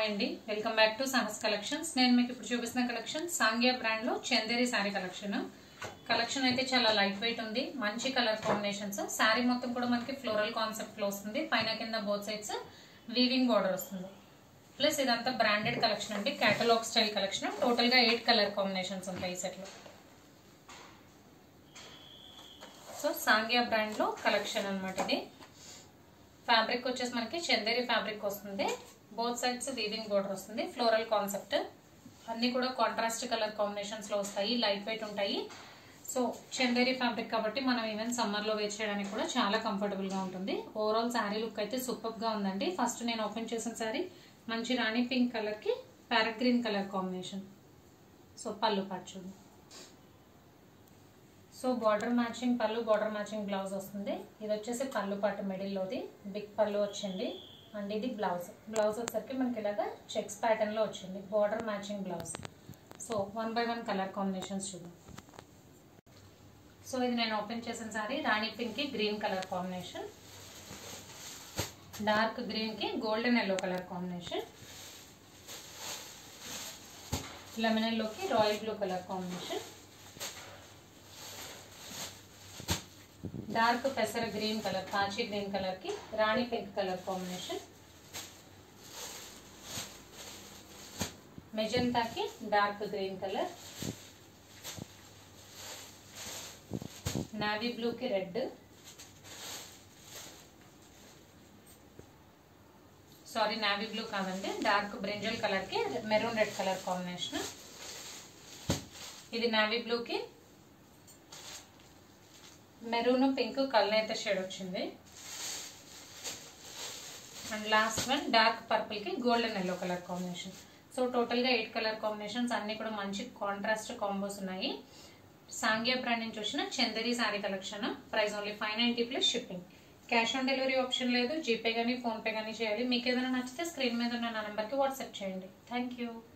hi అండి welcome back to Sahas collections నేను మీకు ఇప్పుడు చూపిస్తున్న కలెక్షన్ సాంగ్యా బ్రాండ్ లో చందేరి శారీ కలెక్షన్ కలెక్షన్ అయితే చాలా లైట్ వెయిట్ ఉంది మంచి కలర్ కాంబినేషన్స్ శారీ మొత్తం కూడా మనకి ఫ్లోరల్ కాన్సెప్ట్ లో వస్తుంది పైన కింద బోత్ సైడ్స్ వీవింగ్ బార్డర్ వస్తుంది ప్లస్ ఇదంతా బ్రాండెడ్ కలెక్షన్ అండి కేటలాగ్ స్టైల్ కలెక్షన్ టోటల్ గా ఎయిట్ కలర్ కాంబినేషన్స్ ఉంటాయి ఈ సెట్ లో సో సాంగ్యా బ్రాండ్ లో కలెక్షన్ అనమాట ఇది ఫ్యాబ్రిక్ వచ్చేసి మనకి చందేరి ఫ్యాబ్రిక్ వస్తుంది బోత్ సైడ్స్ వీవింగ్ బోర్డర్ వస్తుంది ఫ్లోరల్ కాన్సెప్ట్ అన్ని కూడా కాంట్రాస్ట్ కలర్ కాంబినేషన్స్ లో వస్తాయి లైట్ వెయిట్ ఉంటాయి సో చందేరి ఫ్యాబ్రిక్ కాబట్టి మనం ఈవెన్ సమ్మర్ లో వేర్ చేయడానికి కూడా చాలా కంఫర్టబుల్ గా ఉంటుంది ఓవరాల్ శారీ లుక్ అయితే సూపర్ గా ఉందండి ఫస్ట్ నేను ఓపెన్ చేసిన శారీ మంచి రాణి పింక్ కలర్ కి parrot green colour combination so pallu పాటు చూడండి so border matching pallu border matching blouse వస్తుంది ఇది వచ్చేసి పళ్ళు పాటు మిడిల్లోది బిగ్ పళ్ళు వచ్చింది అండ్ ఇది బ్లౌజ్ బ్లౌజ్ వచ్చేసరికి మనకి ఇలాగా చెక్స్ ప్యాటర్న్లో వచ్చింది border matching blouse so one by one colour combinations చూద్దాం సో ఇది నేను ఓపెన్ చేసిన సారీ రాణి పింక్కి గ్రీన్ కలర్ కాంబినేషన్ డార్క్ గ్రీన్కి golden yellow colour combination lemon ఎల్లోకి royal blue colour combination dark పెసర గ్రీన్ కలర్ పాచి గ్రీన్ కలర్ కి రాణి పింక్ కలర్ కాంబినేషన్ మెజంతాకి dark green colour navy blue కి రెడ్ సారీ నావీ బ్లూ కాదండి డార్క్ బ్రింజల్ కలర్ కి maroon red colour combination ఇది navy బ్లూకి మెరూన్ పింక్ కల్నేత షేడ్ వచ్చింది and last one dark purple కి golden yellow colour combination so total గా eight colour combinations అన్ని కూడా మంచి కాంట్రాస్ట్ కాంబోస్ ఉన్నాయి సాంగ్యా బ్రాండ్ నుంచి వచ్చిన Chanderi sari collection price only five ninety plus shipping cash on delivery option లేదు జీపే కానీ ఫోన్పే కానీ చేయాలి మీకు ఏదైనా నచ్చితే స్క్రీన్ మీద ఉన్న నా నెంబర్కి వాట్సాప్ చేయండి థ్యాంక్ యూ